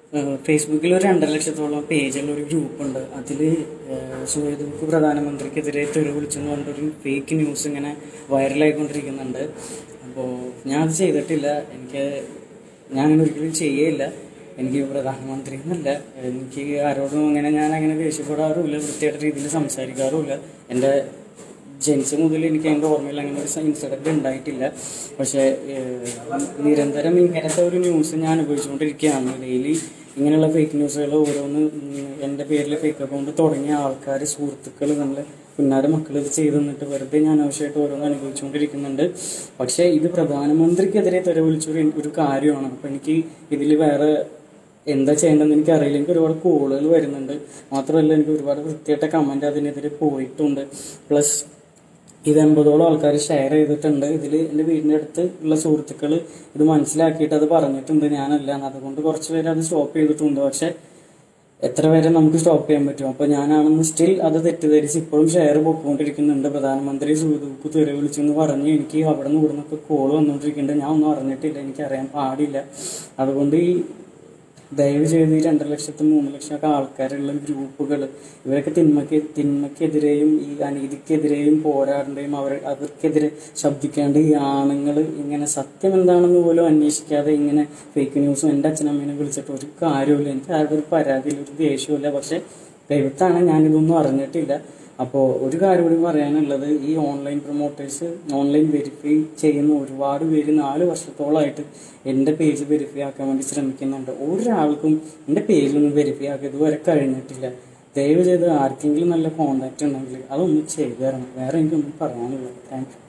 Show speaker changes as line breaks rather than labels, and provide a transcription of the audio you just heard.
ഫേസ്ബുക്കിൽ ഒരു രണ്ടര ലക്ഷത്തോളം പേജുള്ള ഒരു ഗ്രൂപ്പുണ്ട് അതിൽ സുഹൃത്തുക്ക് പ്രധാനമന്ത്രിക്കെതിരെ തെറി വിളിച്ചെന്ന് പറഞ്ഞിട്ടൊരു ഫേക്ക് ന്യൂസ് ഇങ്ങനെ വൈറലായിക്കൊണ്ടിരിക്കുന്നുണ്ട് അപ്പോൾ ഞാൻ അത് ചെയ്തിട്ടില്ല എനിക്ക് ഞാൻ അങ്ങനെ ഒരിക്കലും ചെയ്യേയില്ല എനിക്ക് പ്രധാനമന്ത്രി എന്നല്ല എനിക്ക് ആരോടും അങ്ങനെ ഞാൻ അങ്ങനെ ദേഷ്യപ്പെടാറുമില്ല വൃത്തിയായിട്ട് രീതിയിൽ സംസാരിക്കാറുമില്ല എൻ്റെ ജനിച്ച മുതൽ എനിക്ക് അതിൻ്റെ ഓർമ്മയിൽ അങ്ങനെ ഒരു ഇൻസിഡൻറ്റ് ഉണ്ടായിട്ടില്ല പക്ഷേ ഏഹ്, നിരന്തരം ഇങ്ങനത്തെ ഒരു ന്യൂസ് ഞാൻ അനുഭവിച്ചുകൊണ്ടിരിക്കുകയാണ് ഡെയിലി ഇങ്ങനെയുള്ള ഫേക്ക് ന്യൂസുകൾ ഓരോന്ന് ഉം, എൻ്റെ പേരിൽ ഫേക്ക് അക്കൗണ്ട് തുടങ്ങിയ ആൾക്കാർ സുഹൃത്തുക്കൾ നമ്മളെ പിന്നാരെ മക്കൾ ഇത് ചെയ്ത് നിന്നിട്ട് വെറുതെ ഞാൻ ആവശ്യമായിട്ട് ഓരോന്ന് അനുഭവിച്ചുകൊണ്ടിരിക്കുന്നുണ്ട് പക്ഷേ ഇത് പ്രധാനമന്ത്രിക്കെതിരെ തെര വിളിച്ചൊരു ഒരു കാര്യമാണ് അപ്പം എനിക്ക് ഇതിൽ വേറെ എന്താ ചെയ്യേണ്ടതെന്ന് എനിക്ക് അറിയില്ല എനിക്ക് ഒരുപാട് കോളുകൾ വരുന്നുണ്ട് മാത്രമല്ല എനിക്ക് ഒരുപാട് വൃത്തിയായിട്ട കമന്റ് അതിനെതിരെ പോയിട്ടുണ്ട് പ്ലസ് ഇത് എൺപതോളം ആൾക്കാർ ഷെയർ ചെയ്തിട്ടുണ്ട് ഇതിൽ എൻ്റെ വീടിൻ്റെ അടുത്ത് ഉള്ള സുഹൃത്തുക്കൾ ഇത് മനസ്സിലാക്കിയിട്ട് അത് പറഞ്ഞിട്ടുണ്ട് ഞാനല്ല എന്ന്. അതുകൊണ്ട് കുറച്ച് പേര് അത് സ്റ്റോപ്പ് ചെയ്തിട്ടുണ്ട് പക്ഷെ എത്ര പേരെ നമുക്ക് സ്റ്റോപ്പ് ചെയ്യാൻ പറ്റും അപ്പൊ ഞാനാണെന്ന് സ്റ്റിൽ അത് തെറ്റിദ്ധരിച്ച് ഇപ്പോഴും ഷെയർ പൊക്കോണ്ടിരിക്കുന്നുണ്ട് പ്രധാനമന്ത്രി സുഹൃത്തുക്ക് തെറി വിളിച്ചെന്ന് പറഞ്ഞ് എനിക്ക് അവിടെ നിന്ന് ഇവിടെ നിന്നൊക്കെ കോൾ വന്നുകൊണ്ടിരിക്കുന്നുണ്ട് ഞാൻ ഒന്നും അറിഞ്ഞിട്ടില്ല എനിക്ക് അറിയാൻ പാടില്ല അതുകൊണ്ട് ഈ ദയവ് ചെയ്ത് ഈ രണ്ടര ലക്ഷത്തി മൂന്ന് ലക്ഷം ഒക്കെ ആൾക്കാരുള്ള ഗ്രൂപ്പുകൾ ഇവരൊക്കെ തിന്മയ്ക്ക് തിന്മയ്ക്കെതിരെയും ഈ അനീതിക്കെതിരെയും പോരാടേണ്ടയും അവർ അവർക്കെതിരെ ശബ്ദിക്കേണ്ട ഈ ആണുങ്ങൾ ഇങ്ങനെ സത്യം എന്താണെന്ന് പോലും അന്വേഷിക്കാതെ ഇങ്ങനെ ഫേക്ക് ന്യൂസും എൻ്റെ അച്ഛനമ്മേനെ വിളിച്ചിട്ട് ഒരു കാര്യമില്ല എനിക്ക് ആരുടെ ഒരു പരാതിയില്ല ഒരു ദേഷ്യമില്ല പക്ഷെ ദൈവത്താണ് ഞാനിതൊന്നും അറിഞ്ഞിട്ടില്ല അപ്പോൾ ഒരു കാര്യം കൂടി പറയാനുള്ളത് ഈ ഓൺലൈൻ പ്രൊമോട്ടേഴ്സ് ഓൺലൈൻ വെരിഫൈ ചെയ്യുന്ന ഒരുപാട് പേര് നാല് വർഷത്തോളമായിട്ട് എൻ്റെ പേജ് വെരിഫൈ ആക്കാൻ വേണ്ടി ശ്രമിക്കുന്നുണ്ട് ഒരാൾക്കും എൻ്റെ പേജിലൊന്നും വെരിഫൈ ആക്കി ഇതുവരെ കഴിഞ്ഞിട്ടില്ല ദയവ് ചെയ്ത് ആർക്കെങ്കിലും നല്ല കോണ്ടാക്ട് ഉണ്ടെങ്കിൽ അതൊന്ന് ചെയ്തു തരണം വേറെ എനിക്കൊന്നും പറയാനുള്ളത് താങ്ക് യു